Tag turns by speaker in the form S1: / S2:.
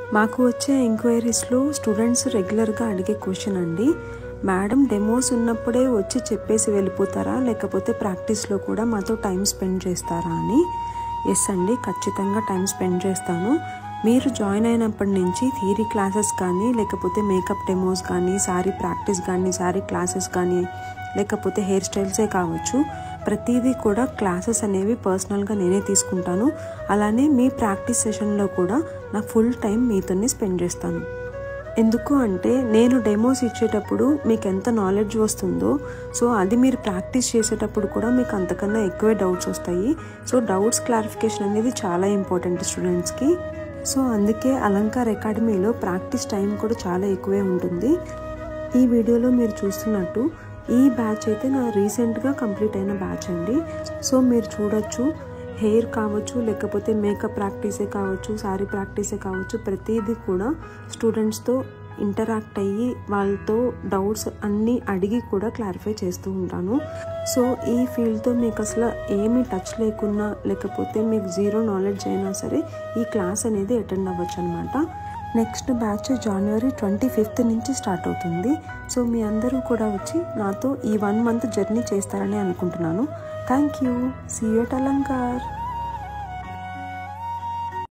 S1: మాకు వచ్చే ఎంక్వైరీస్లో స్టూడెంట్స్ రెగ్యులర్గా అడిగే క్వశ్చన్ అండి మేడం డెమోస్ ఉన్నప్పుడే వచ్చి చెప్పేసి వెళ్ళిపోతారా లేకపోతే ప్రాక్టీస్లో కూడా మాతో టైం స్పెండ్ చేస్తారా అని ఎస్ అండి ఖచ్చితంగా టైం స్పెండ్ చేస్తాను మీరు జాయిన్ అయినప్పటి నుంచి థియరీ క్లాసెస్ కానీ లేకపోతే మేకప్ డెమోస్ కానీ శారీ ప్రాక్టీస్ కానీ శారీ క్లాసెస్ కానీ లేకపోతే హెయిర్ స్టైల్సే కావచ్చు ప్రతిదీ కూడా క్లాసెస్ అనేవి పర్సనల్గా నేనే తీసుకుంటాను అలానే మీ ప్రాక్టీస్ సెషన్లో కూడా నా ఫుల్ టైం మీతోనే స్పెండ్ చేస్తాను ఎందుకు అంటే నేను డెమోస్ ఇచ్చేటప్పుడు మీకు ఎంత నాలెడ్జ్ వస్తుందో సో అది మీరు ప్రాక్టీస్ చేసేటప్పుడు కూడా మీకు అంతకన్నా ఎక్కువే డౌట్స్ వస్తాయి సో డౌట్స్ క్లారిఫికేషన్ అనేది చాలా ఇంపార్టెంట్ స్టూడెంట్స్కి సో అందుకే అలంకార్ అకాడమీలో ప్రాక్టీస్ టైం కూడా చాలా ఎక్కువే ఉంటుంది ఈ వీడియోలో మీరు చూస్తున్నట్టు ఈ బ్యాచ్ అయితే నా రీసెంట్గా కంప్లీట్ అయిన బ్యాచ్ అండి సో మీరు చూడొచ్చు హెయిర్ కావచ్చు లేకపోతే మేకప్ ప్రాక్టీసే కావచ్చు శారీ ప్రాక్టీసే కావచ్చు ప్రతిదీ కూడా స్టూడెంట్స్తో ఇంటరాక్ట్ అయ్యి వాళ్ళతో డౌట్స్ అన్నీ అడిగి కూడా క్లారిఫై చేస్తూ ఉంటాను సో ఈ ఫీల్డ్తో మీకు అసలు ఏమీ టచ్ లేకున్నా లేకపోతే మీకు జీరో నాలెడ్జ్ అయినా సరే ఈ క్లాస్ అనేది అటెండ్ అవ్వచ్చు అనమాట నెక్స్ట్ బ్యాచ్ జనవరి ట్వంటీ ఫిఫ్త్ నుంచి స్టార్ట్ అవుతుంది సో మీ అందరూ కూడా వచ్చి నాతో ఈ వన్ మంత్ జర్నీ చేస్తారని అనుకుంటున్నాను thank you see at Alankar